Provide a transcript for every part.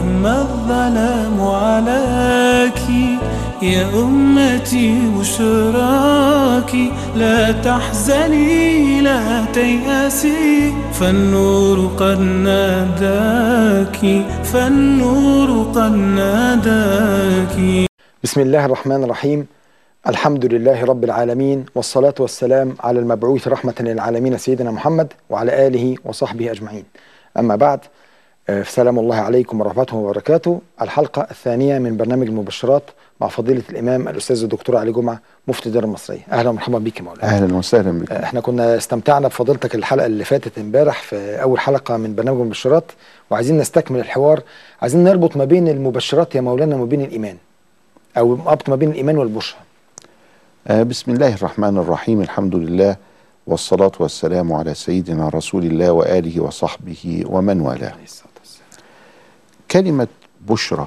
ما الظلام عليك يا أمتي بشراك لا تحزني لا تيأسي فالنور قد ناداك فالنور قد ناداك بسم الله الرحمن الرحيم الحمد لله رب العالمين والصلاة والسلام على المبعوث رحمة للعالمين سيدنا محمد وعلى آله وصحبه أجمعين أما بعد آه، سلام الله عليكم ورحمته وبركاته الحلقة الثانية من برنامج المبشرات مع فضيلة الإمام الأستاذ الدكتور علي جمعة مفتي الدار المصرية أهلا ومرحبا بك يا مولانا اهلا وسهلا بك آه، احنا كنا استمتعنا بفضيلتك الحلقة اللي فاتت امبارح في أول حلقة من برنامج المبشرات وعايزين نستكمل الحوار عايزين نربط ما بين المبشرات يا مولانا وما بين الإيمان أو ربط ما بين الإيمان والبشرى آه بسم الله الرحمن الرحيم الحمد لله والصلاة والسلام على سيدنا رسول الله وآله وصحبه ومن والاه عليه الصلاة والسلام كلمة بشرى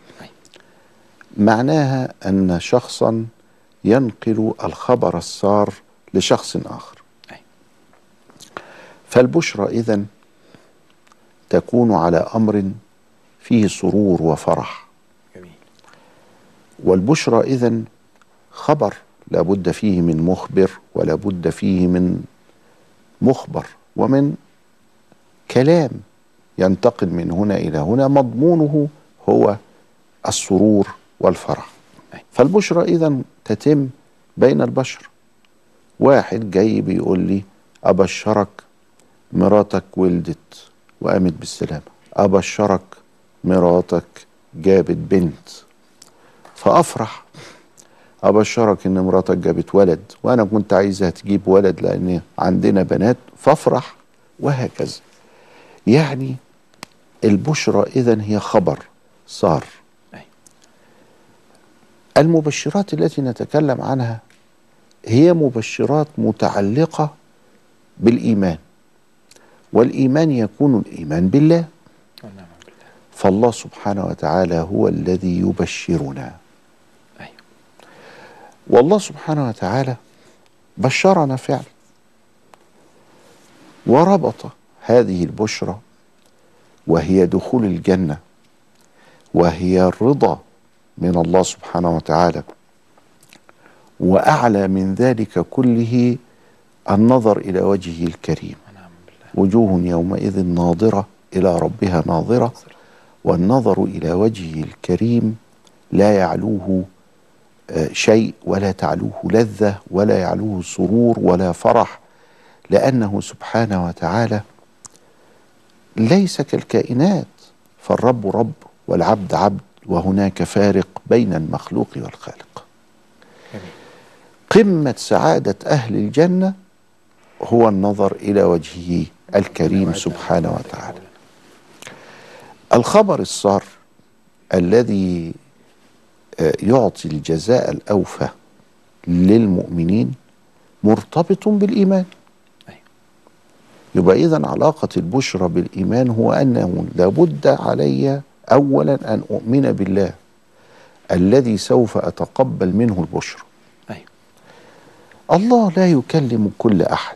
معناها أن شخصا ينقل الخبر السار لشخص آخر أي. فالبشرى إذن تكون على أمر فيه سرور وفرح جميل والبشرى إذن خبر لابد فيه من مخبر ولا بد فيه من مخبر ومن كلام ينتقل من هنا إلى هنا مضمونه هو السرور والفرح أي. فالبشرى إذن تتم بين البشر واحد جاي بيقول لي أبشرك مراتك ولدت وقامت بالسلامة أبشرك مراتك جابت بنت فأفرح أبشرك إن مراتك جابت ولد وأنا كنت عايزها تجيب ولد لأن عندنا بنات فأفرح وهكذا يعني البشرى إذن هي خبر صار أي. المبشرات التي نتكلم عنها هي مبشرات متعلقة بالإيمان والإيمان يكون الإيمان بالله ونعم بالله فالله سبحانه وتعالى هو الذي يبشرنا أي. والله سبحانه وتعالى بشرنا فعلا وربط هذه البشرى وهي دخول الجنة وهي الرضا من الله سبحانه وتعالى وأعلى من ذلك كله النظر إلى وجهه الكريم ونعم بالله وجوه يومئذ ناظرة إلى ربها ناظرة والنظر إلى وجهه الكريم لا يعلوه آه، شيء ولا تعلوه لذة ولا يعلوه سرور ولا فرح لأنه سبحانه وتعالى ليس كالكائنات فالرب رب والعبد عبد وهناك فارق بين المخلوق والخالق جميل. قمة سعادة أهل الجنة هو النظر إلى وجهه الكريم سبحانه وتعالى الخبر السار الذي آه، يعطي الجزاء الأوفى للمؤمنين مرتبط بالإيمان أي. يبقى إذا علاقة البشرى بالإيمان هو أنه لابد علي أولا أن أؤمن بالله الذي سوف أتقبل منه البشرى أي. الله لا يكلم كل أحد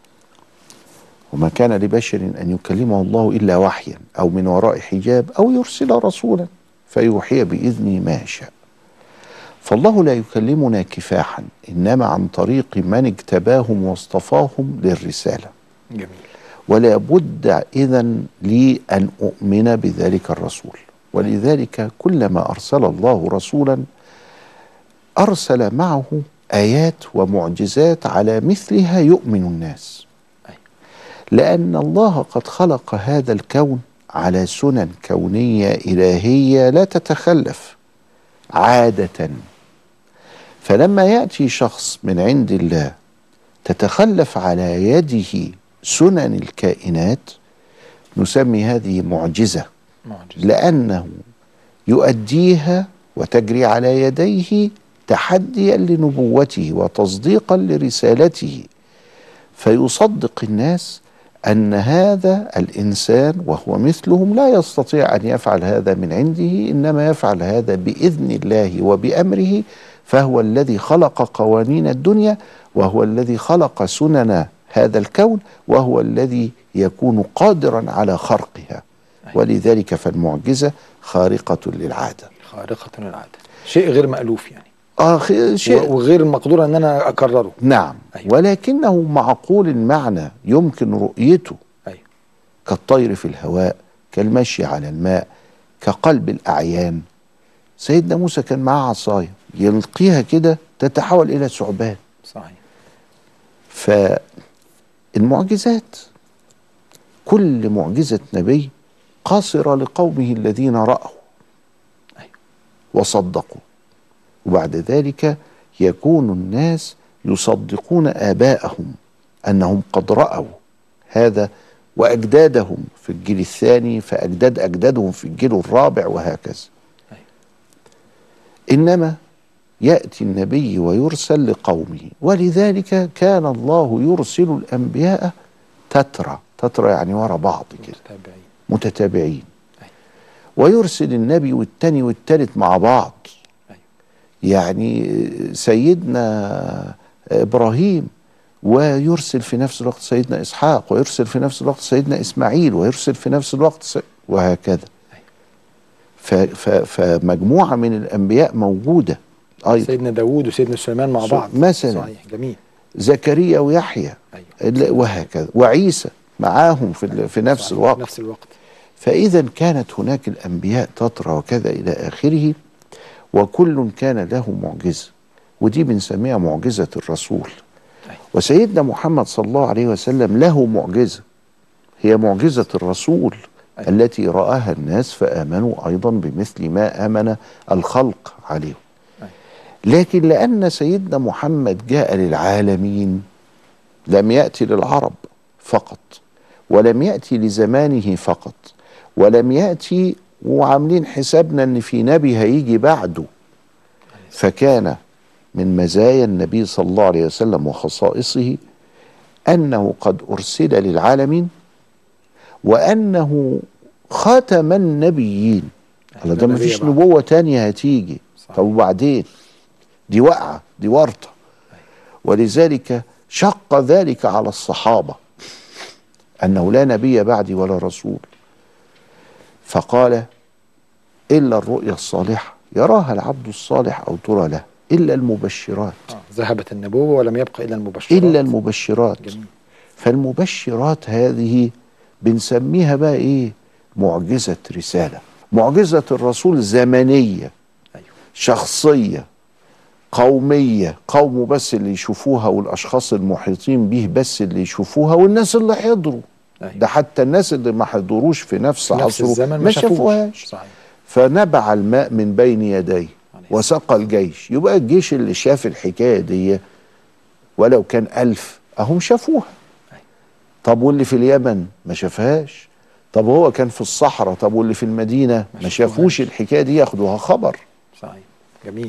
وما كان لبشر أن يكلمه الله إلا وحيا أو من وراء حجاب أو يرسل رسولا فيوحي بإذنه ما يشاء فالله لا يكلمنا كفاحا إنما عن طريق من اجتباهم واصطفاهم للرسالة جميل ولا بد إذا لي أن أؤمن بذلك الرسول ولذلك كلما أرسل الله رسولا أرسل معه آيات ومعجزات على مثلها يؤمن الناس أي. لأن الله قد خلق هذا الكون على سنن كونية إلهية لا تتخلف عادة فلما يأتي شخص من عند الله تتخلف على يده سنن الكائنات نسمي هذه معجزة معجزة لأنه يؤديها وتجري على يديه تحديا لنبوته وتصديقا لرسالته فيصدق الناس ان هذا الانسان وهو مثلهم لا يستطيع ان يفعل هذا من عنده انما يفعل هذا باذن الله وبامره فهو الذي خلق قوانين الدنيا وهو الذي خلق سنن هذا الكون وهو الذي يكون قادرا على خرقها ولذلك فالمعجزة خارقة للعادة خارقة للعادة شيء غير مألوف يعني آه خ- شيء و- وغير مقدور ان انا اكرره نعم أيوة. ولكنه معقول المعنى يمكن رؤيته ايوه كالطير في الهواء كالمشي على الماء كقلب الأعيان سيدنا موسى كان معاه عصاية يلقيها كده تتحول إلى ثعبان صحيح فالمعجزات كل معجزة نبي قاصرة لقومه الذين رأوا أيوة. وصدقوا وبعد ذلك يكون الناس يصدقون آباءهم أنهم قد رأوا هذا وأجدادهم في الجيل الثاني فأجداد أجدادهم في الجيل الرابع وهكذا أيوة. إنما يأتي النبي ويرسل لقومه ولذلك كان الله يرسل الأنبياء تترى تترى يعني ورا بعض كده متابعين متتابعين أيوة. ويرسل النبي والتاني والتالت مع بعض أيوة. يعني سيدنا إبراهيم ويرسل في نفس الوقت سيدنا إسحاق ويرسل في نفس الوقت سيدنا إسماعيل ويرسل في نفس الوقت س... وهكذا ف... ف... فمجموعة من الأنبياء موجودة أيضا سيدنا داوود وسيدنا سليمان مع س- بعض مثلاً. صحيح جميل زكريا ويحيى ايوه ال- وهكذا وعيسى معاهم في, ال- في نفس صحيح. الوقت نفس الوقت فإذا كانت هناك الأنبياء تترى وكذا إلى آخره وكل كان له معجزة ودي بنسميها معجزة الرسول أيوة. وسيدنا محمد صلى الله عليه وسلم له معجزة هي معجزة الرسول أيوة. التي رآها الناس فآمنوا أيضا بمثل ما آمن الخلق عليه أيوة. لكن لأن سيدنا محمد جاء للعالمين لم يأتي للعرب فقط ولم يأتي لزمانه فقط ولم يأتي وعاملين حسابنا ان في نبي هيجي بعده فكان من مزايا النبي صلى الله عليه وسلم وخصائصه انه قد ارسل للعالمين وانه خاتم النبيين على ده لا ما نبي فيش بعد. نبوة تانية هتيجي صحيح. طب وبعدين دي وقعة دي ورطة ولذلك شق ذلك على الصحابة أنه لا نبي بعدي ولا رسول فقال إلا الرؤيا الصالحة يراها العبد الصالح أو ترى له إلا المبشرات آه. ذهبت النبوة ولم يبقى إلا المبشرات إلا المبشرات جميل فالمبشرات هذه بنسميها بقى إيه معجزة رسالة معجزة الرسول زمنية أيوه شخصية قومية قومه بس اللي يشوفوها والأشخاص المحيطين به بس اللي يشوفوها والناس اللي حضروا أيوه ده حتى الناس اللي ما حضروش في نفس في نفس عصره الزمن ما شافوهاش صحيح فنبع الماء من بين يديه عليه وسقى الجيش يبقى الجيش اللي شاف الحكاية دي ولو كان ألف أهم شافوها طب واللي في اليمن ما شافهاش طب هو كان في الصحراء طب واللي في المدينة ما شافوش الحكاية دي ياخدوها خبر صحيح جميل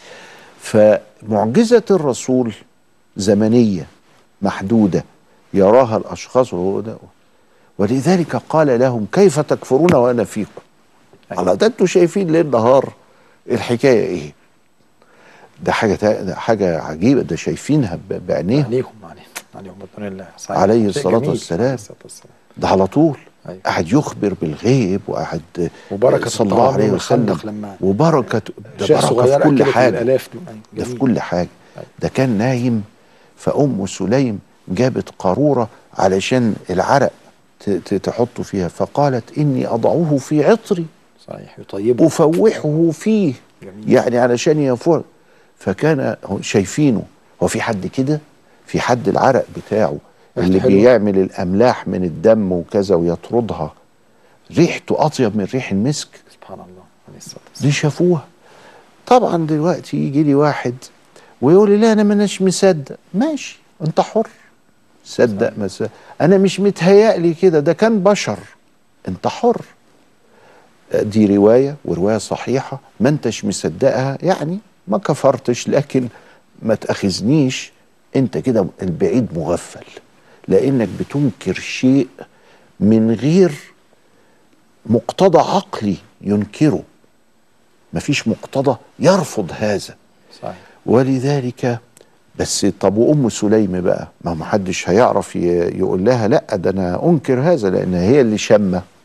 فمعجزة الرسول زمنية محدودة يراها الأشخاص وهو ده ولذلك قال لهم كيف تكفرون وأنا فيكم أيوة. على ده انتوا شايفين ليل نهار الحكاية إيه ده حاجة تا- ده حاجة عجيبة ده شايفينها ب- بعينيهم عليهم عليهم عليهم بإذن الله صحيح عليه شيء الصلاة جميل. والسلام. عليه الصلاة والسلام ده على طول أيوة. قاعد يخبر بالغيب وقعد وبركة صلى الله الطعام عليه يوم وسلم الخندق لما وبركة ده أشياء بركة صغيرة في كل أكلت حاجة الآلاف دول. أيوة. ده في جميل. كل حاجة أيوة. ده كان نايم فأم سليم جابت قارورة علشان العرق ت- ت- تحطه فيها فقالت إني أضعه في عطري صحيح يطيبه أفوحه فيه جميل. يعني علشان يفور فكان هو شايفينه هو في حد كده في حد العرق بتاعه اللي حلوة. بيعمل الأملاح من الدم وكذا ويطردها ريحته أطيب من ريح المسك سبحان الله عليه الصلاة والسلام دي شافوها طبعا دلوقتي يجي لي واحد ويقول لي لا انا ماناش مصدق ماشي انت حر صدق ما صدق. انا مش متهيألي كده ده كان بشر انت حر دي روايه وروايه صحيحه ما انتش مصدقها يعني ما كفرتش لكن ما تاخذنيش انت كده البعيد مغفل لانك بتنكر شيء من غير مقتضى عقلي ينكره مفيش مقتضى يرفض هذا صحيح ولذلك بس طب وام سليم بقى ما محدش هيعرف ي- يقول لها لا ده انا انكر هذا لان هي اللي شامه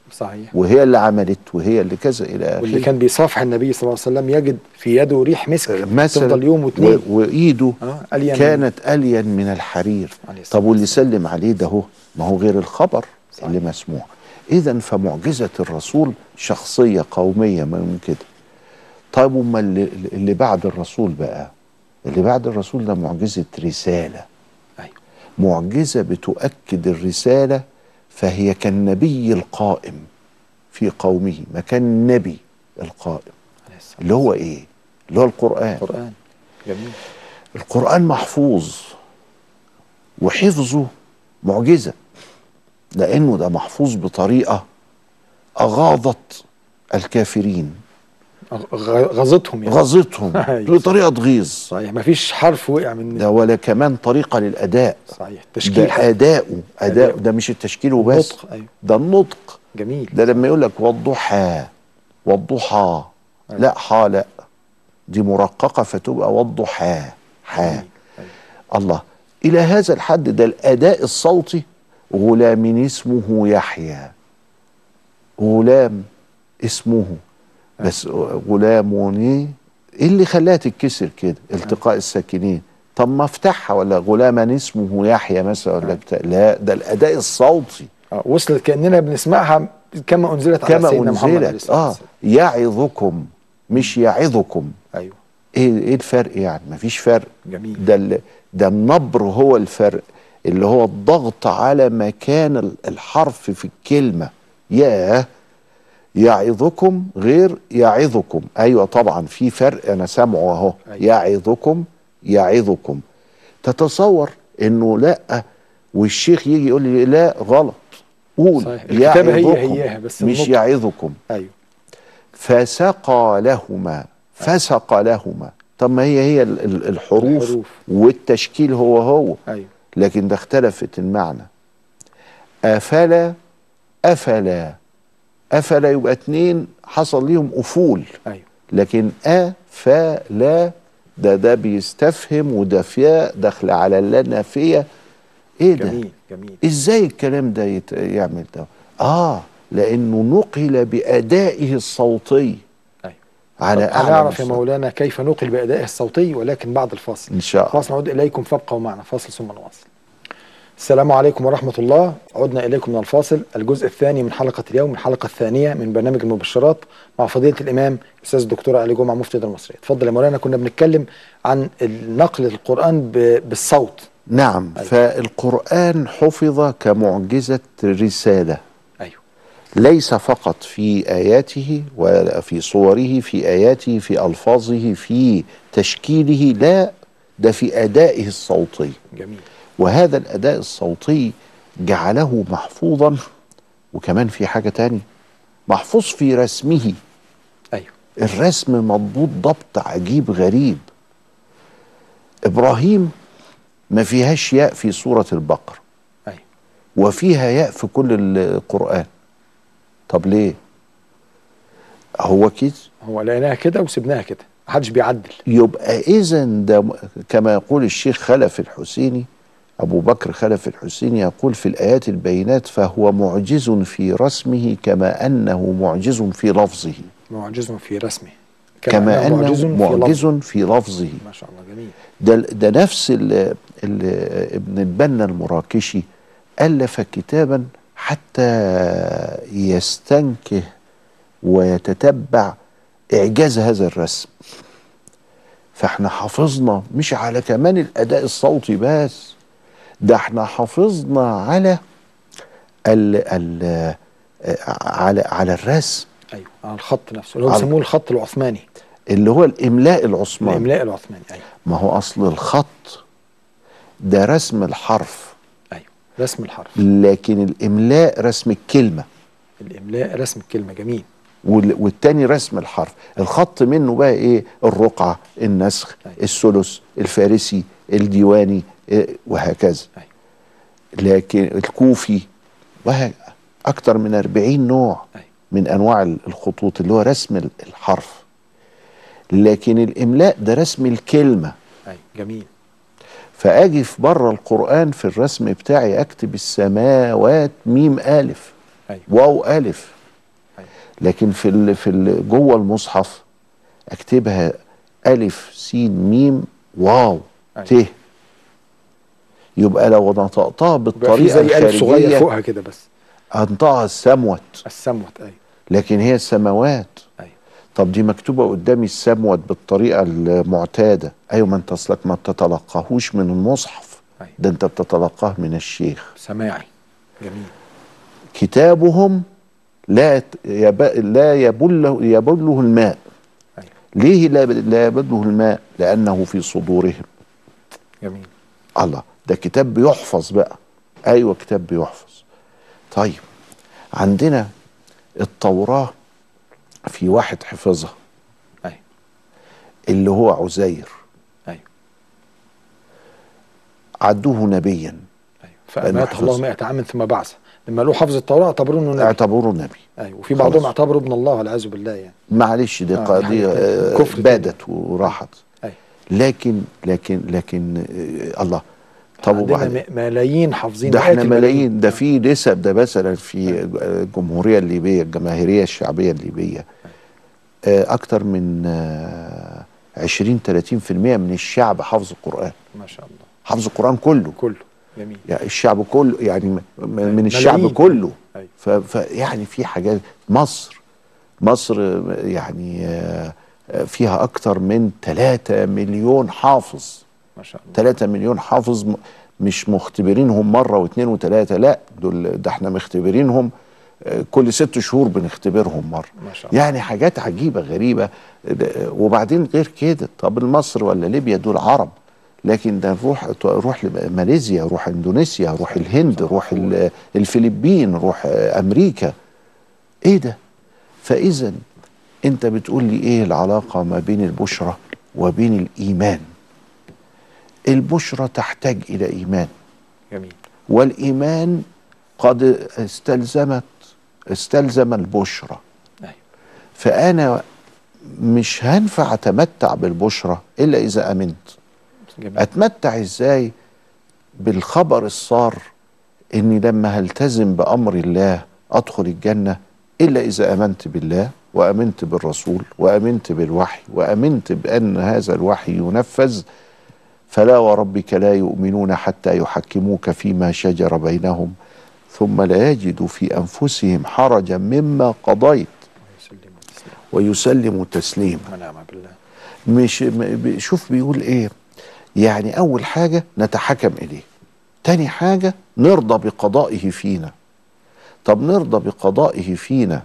صحيح وهي اللي عملت وهي اللي كذا الى اخره واللي كان بيصافح النبي صلى الله عليه وسلم يجد في يده ريح مسك مثلا تفضل يوم واثنين و- وايده اه ألين كانت الين من الحرير عليه الصلاة طب واللي سلم عليه ده هو ما هو غير الخبر اللي مسموع اذا فمعجزه الرسول شخصيه قوميه من كده طيب وما اللي, اللي بعد الرسول بقى اللي بعد الرسول ده معجزه رساله أيوة. معجزه بتؤكد الرساله فهي كالنبي القائم في قومه مكان النبي القائم عليه الصلاة اللي هو ايه اللي هو القران القرآن جميل القرآن محفوظ وحفظه معجزة لأنه ده محفوظ بطريقة أغاظت الكافرين غ- غزتهم يعني غاظتهم أيوة. بطريقة تغيظ صحيح مفيش حرف وقع من ده ولا كمان طريقة للأداء صحيح تشكيل ده حتى. أداؤه أداء أداؤه. ده مش التشكيل وبس نطق ايوه ده النطق جميل ده لما يقول لك والضحى والضحى أيوة. لا حا لا دي مرققة فتبقى والضحى حا جميل. أيوة. الله إلى هذا الحد ده الأداء الصوتي غلام اسمه يحيى غلام اسمه بس غلام ايه إيه اللي خلاها تتكسر كده التقاء الساكنين طب ما افتحها ولا غلاما اسمه يحيى مثلا ولا بتاع لا ده الاداء الصوتي آه. وصلت كاننا بنسمعها كما انزلت على كما سيدنا محمد عليه انزلت الصلاه اه والسلام يعظكم مش يعظكم ايوه ايه ايه الفرق يعني مفيش فرق جميل ده ال- ده النبر هو الفرق اللي هو الضغط على مكان ال- الحرف في الكلمه ياه يعظكم غير يعظكم ايوه طبعا في فرق انا سامعه اهو أيوة. يعظكم يعظكم تتصور انه لا والشيخ يجي يقول لي لا غلط قول صحيح. الكتابة هي يعظكم هياها، بس مش النطق. يعظكم ايوه فسقى لهما فسقى لهما طب ما هي هي ال- ال- الحروف, الحروف. والتشكيل هو هو ايوه لكن ده اختلفت المعنى أفلا أفلا أفلا يبقى اتنين حصل ليهم أفول ايوه لكن أفلا ده ده بيستفهم وده فياء داخل على اللا نافية ايه ده جميل جميل ازاي الكلام ده يت... يعمل ده اه لانه نقل بادائه الصوتي ايوه على طب اعلى هنعرف يا مستوى. مولانا كيف نقل بأدائه الصوتي ولكن بعد الفاصل ان شاء الله فاصل نعود إليكم فابقوا معنا فاصل ثم نواصل السلام عليكم ورحمة الله عدنا إليكم من الفاصل الجزء الثاني من حلقة اليوم الحلقة الثانية من برنامج المبشرات مع فضيلة الإمام أستاذ الدكتور علي جمعة مفتي المصرية اتفضل يا مولانا كنا بنتكلم عن نقل القرآن ب- بالصوت نعم أيوة. فالقران حفظ كمعجزه رساله أيوه ليس فقط في اياته ولا في صوره في اياته في الفاظه في تشكيله لا ده في ادائه الصوتي جميل وهذا الاداء الصوتي جعله محفوظا وكمان في حاجه تانية محفوظ في رسمه أيوه الرسم مضبوط ضبط عجيب غريب ابراهيم ما فيهاش ياء في سوره البقره أيوه وفيها ياء في كل القران طب ليه هو كده هو لقيناها كده وسبناها كده محدش بيعدل يبقى اذا ده م- كما يقول الشيخ خلف الحسيني ابو بكر خلف الحسيني يقول في الايات البينات فهو معجز في رسمه كما انه معجز في لفظه معجز في رسمه كما انه معجز في معجز لفظه. في لفظه ما شاء الله جميل ده ده نفس ال ال ابن البنا المراكشي الف كتابا حتى يستنكه ويتتبع اعجاز هذا الرسم فاحنا حافظنا مش على كمان الاداء الصوتي بس ده احنا حافظنا على ال ال على على الرسم ايوه على الخط نفسه اللي هو على- بيسموه الخط العثماني اللي هو الاملاء العثماني الاملاء العثماني ايوه ما هو اصل الخط ده رسم الحرف ايوه رسم الحرف لكن الاملاء رسم الكلمه الاملاء رسم الكلمه جميل وال- والتاني رسم الحرف الخط منه بقى ايه الرقعه النسخ أيوة. الثلث الفارسي الديواني إيه، وهكذا أيوة. لكن الكوفي وه- اكتر من 40 نوع أيوة. من انواع ال- الخطوط اللي هو رسم ال- الحرف لكن الاملاء ده رسم الكلمه ايوه جميل فاجي في بره القران في الرسم بتاعي اكتب السماوات ميم الف ايوه واو الف لكن في ال في ال جوه المصحف اكتبها الف س ميم واو أيوة. ت يبقى لو نطقتها يبقى في بالطريقه زي ألف صغير الخارجيه فوقها كده بس انطقها السموت السموت أيوة لكن هي السماوات أيوة طب دي مكتوبه قدامي السموت بالطريقه المعتاده ايوه ما انت اصلك ما بتتلقاهوش من المصحف أيوة ده انت بتتلقاه من الشيخ سماعي جميل كتابهم لا يت- يب... لا يبله يبله الماء أيوة ليه لا لا يبله الماء لانه في صدورهم جميل الله ده كتاب بيحفظ بقى ايوه كتاب بيحفظ طيب عندنا التوراه في واحد حفظها أيوة اللي هو عزير أيوة عدوه نبيا أيوة لأنه فأماته الله حفظ. 100 عام ثم بعثه لما له حفظ التوراة اعتبروه انه نبي اعتبروه نبي ايوه وفي بعضهم خلاص. اعتبروا ابن الله والعياذ بالله يعني معلش دي آه، قضيه دي حاجة تانية. آه، كفر تاني. بادت وراحت ايوه لكن لكن لكن آه، الله طب عندنا وبعد م- ملايين حافظين ده مئات احنا الملايين. ملايين ده في نسب ده مثلا في الجمهوريه الليبيه الجماهيريه الشعبيه الليبيه آه، اكتر من آه، 20 30% من الشعب حافظ القران ما شاء الله حافظ القران كله كله جميل يعني الشعب كله يعني م- م- من الشعب ملايين. كله أيوة. ف- فيعني في حاجات مصر مصر آه، يعني آه، آه، فيها اكتر من 3 مليون حافظ ما شاء الله 3 مليون حافظ م- مش مختبرينهم مره واثنين وثلاثه لا دول ده احنا مختبرينهم آه، كل ست شهور بنختبرهم مره ما شاء الله يعني حاجات عجيبه غريبه ده- وبعدين غير كده طب مصر ولا ليبيا دول عرب لكن ده نروح روح ماليزيا روح اندونيسيا روح الهند روح ال- الفلبين روح آه، امريكا ايه ده فاذا انت بتقول لي ايه العلاقه ما بين البشرى وبين الايمان البشرى تحتاج الى ايمان جميل والايمان قد استلزمت استلزم البشرى ايوه فانا مش هنفع اتمتع بالبشرى الا اذا امنت جميل اتمتع ازاي بالخبر السار اني لما هلتزم بامر الله ادخل الجنه الا اذا امنت بالله وامنت بالرسول وامنت بالوحي وامنت بان هذا الوحي ينفذ فلا وربك لا يؤمنون حتى يحكموك فيما شجر بينهم ثم لا يجدوا في انفسهم حرجا مما قضيت ويسلم وتسليم ويسلموا تسليما ونعم بالله مش م- ب- شوف بيقول ايه يعني اول حاجه نتحكم اليه تاني حاجه نرضى بقضائه فينا طب نرضى بقضائه فينا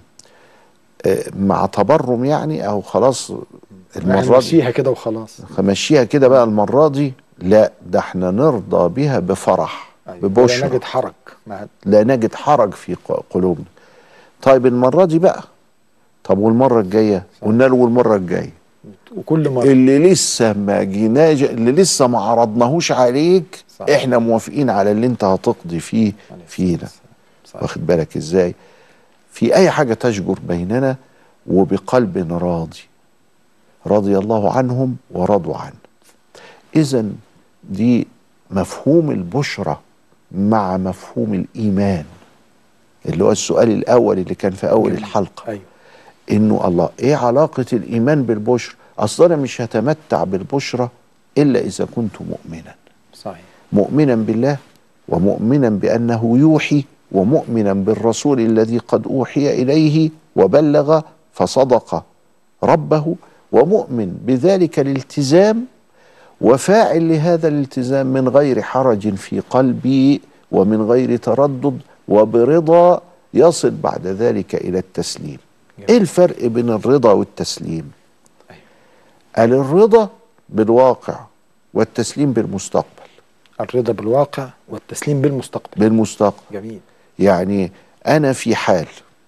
آه، مع تبرم يعني او خلاص المره دي نمشيها كده وخلاص مشيها كده بقى المره دي لا ده احنا نرضى بها بفرح أيوة. ولا ببشرى نجد حرج مع لا نجد حرج في ق- قلوبنا طيب المره دي بقى طب والمره الجايه قلنا له والمره الجايه وكل مره اللي لسه ما جيناش اللي لسه ما عرضناهوش عليك صح. احنا موافقين على اللي انت هتقضي فيه عليه فينا الصلاة والسلام. صح. واخد بالك ازاي في اي حاجه تشجر بيننا وبقلب راضي رضي الله عنهم ورضوا عنه اذا دي مفهوم البشرى مع مفهوم الايمان اللي هو السؤال الاول اللي كان في اول جميل. الحلقه ايوه انه الله ايه علاقه الايمان بالبشرى اصل انا مش هتمتع بالبشرى الا اذا كنت مؤمنا صحيح مؤمنا بالله ومؤمنا بانه يوحي ومؤمنا بالرسول الذي قد اوحي اليه وبلغ فصدق ربه ومؤمن بذلك الالتزام وفاعل لهذا الالتزام من غير حرج في قلبي ومن غير تردد وبرضا يصل بعد ذلك الى التسليم جميل. ايه الفرق بين الرضا والتسليم أيوة. قال الرضا بالواقع والتسليم بالمستقبل الرضا بالواقع والتسليم بالمستقبل بالمستقبل جميل يعني انا في حال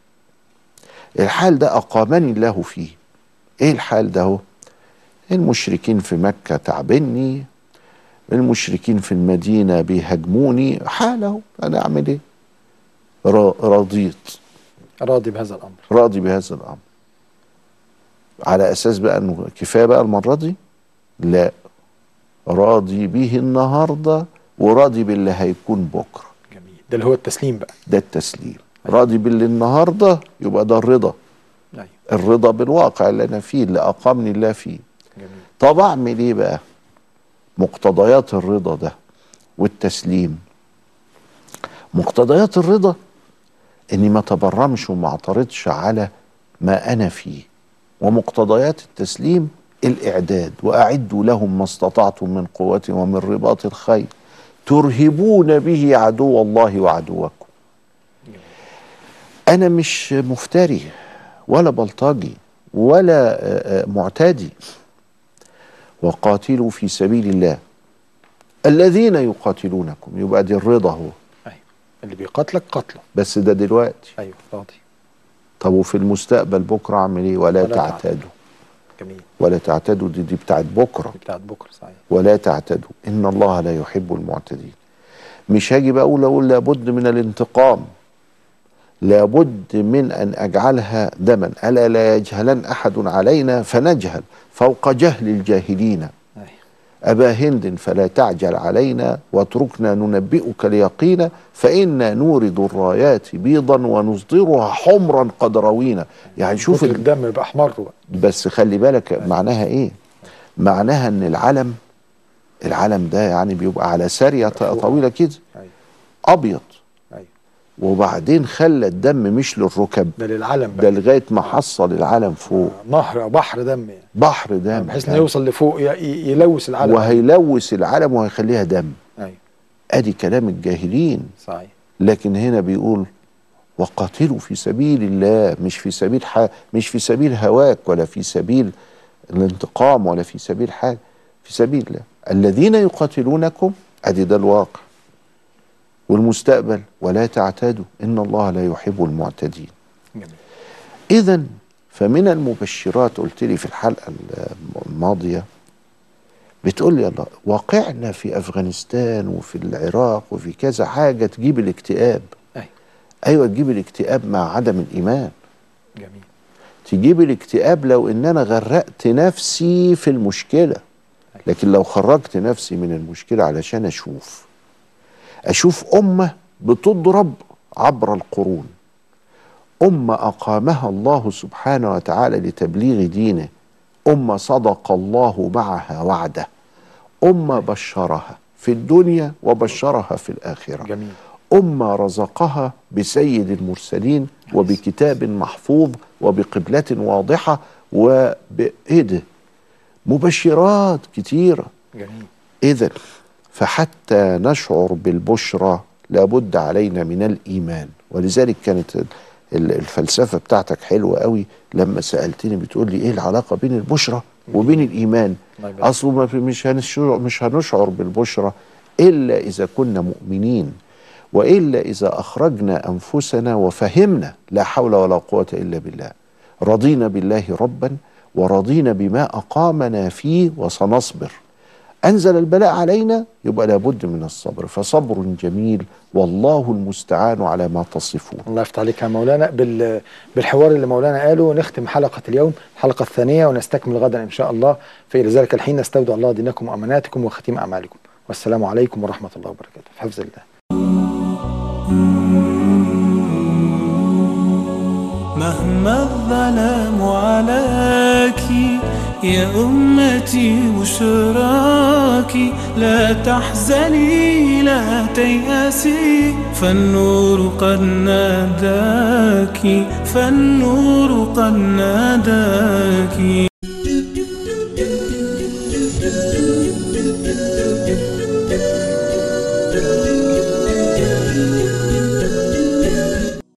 الحال ده اقامني الله فيه ايه الحال ده هو المشركين في مكة تعبني المشركين في المدينة بيهاجموني حاله انا اعمل ايه را- رضيت راضي بهذا الامر راضي بهذا الامر على اساس بقى انه كفايه بقى المره دي لا راضي به النهارده وراضي باللي هيكون بكره جميل ده اللي هو التسليم بقى ده التسليم راضي باللي النهارده يبقى ده الرضا أيوة. الرضا بالواقع اللي انا فيه اللي اقامني الله فيه جميل طب اعمل ايه بقى مقتضيات الرضا ده والتسليم مقتضيات الرضا اني ما تبرمش وما اعترضش على ما انا فيه ومقتضيات التسليم الاعداد واعدوا لهم ما استطعتم من قوه ومن رباط الخيل ترهبون به عدو الله وعدوكم انا مش مفتري ولا بلطجي ولا آه، آه، معتدي وقاتلوا في سبيل الله الذين يقاتلونكم يبقى دي الرضا هو أيوة. اللي بيقاتلك قتله بس ده دلوقتي أيوة فاضي طب وفي المستقبل بكره اعمل ايه ولا, ولا تعتدوا تعتدوا. جميل ولا تعتدوا دي, دي بتاعت بكره دي بتاعت بكرة صحيح ولا تعتدوا ان الله لا يحب المعتدين مش هاجي بقى اقول اقول لابد من الانتقام لابد من ان اجعلها دما الا لا يجهلن احد علينا فنجهل فوق جهل الجاهلين أيوة. أبا هند فلا تعجل علينا واتركنا ننبئك اليقين فإنا نورد الرايات بيضا ونصدرها حمرا قد روينا يعني شوف كتر ال... الدم يبقى أحمر بقى بس خلي بالك معناها إيه معناها أن العلم العلم ده يعني بيبقى على سارية ط- طويلة كده أيوة. أبيض أيوة. وبعدين خلى الدم مش للركب ده للعلم ده بقى لغاية ما حصل العلم فوق نهر أو بحر دم يعني بحر دم بحيث انه يوصل لفوق ي- ي- يلوث العلم وهيلوث العلم وهيخليها دم ايوه ادي كلام الجاهلين صحيح لكن هنا بيقول وقاتلوا في سبيل الله مش في سبيل ح... مش في سبيل هواك ولا في سبيل الانتقام ولا في سبيل حاجه في سبيل الله الذين يقاتلونكم ادي ده الواقع والمستقبل ولا تعتدوا ان الله لا يحب المعتدين جميل اذا فمن المبشرات قلت لي في الحلقه الماضيه بتقول لي الله واقعنا في افغانستان وفي العراق وفي كذا حاجه تجيب الاكتئاب ايوه ايوه تجيب الاكتئاب مع عدم الايمان جميل تجيب الاكتئاب لو ان انا غرقت نفسي في المشكله لكن لو خرجت نفسي من المشكله علشان اشوف اشوف امه بتضرب عبر القرون امه اقامها الله سبحانه وتعالى لتبليغ دينه امه صدق الله معها وعده امه بشرها في الدنيا وبشرها في الاخره جميل أمة رزقها بسيد المرسلين وبكتاب محفوظ وبقبلة واضحة وبإيه ده مبشرات كتيرة جميل إذا فحتى نشعر بالبشرى لابد علينا من الإيمان ولذلك كانت ال- ال- الفلسفة بتاعتك حلوة قوي لما سألتني بتقول لي إيه العلاقة بين البشرى وبين الإيمان الله يبارك. أصله ما في- مش هنشعر, مش هنشعر بالبشرى إلا إذا كنا مؤمنين والا اذا اخرجنا انفسنا وفهمنا لا حول ولا قوه الا بالله رضينا بالله ربا ورضينا بما اقامنا فيه وسنصبر انزل البلاء علينا يبقى لابد من الصبر فصبر جميل والله المستعان على ما تصفون الله يفتح عليك يا مولانا بال... بالحوار اللي مولانا قاله نختم حلقة اليوم الحلقة الثانية ونستكمل غدا إن شاء الله فإلى ذلك الحين نستودع الله دينكم وأماناتكم وختيم أعمالكم والسلام عليكم ورحمة الله وبركاته في حفظ الله مهما الظلام عليك يا أمتي بشراك لا تحزني لا تيأسي فالنور قد ناداك فالنور قد ناداك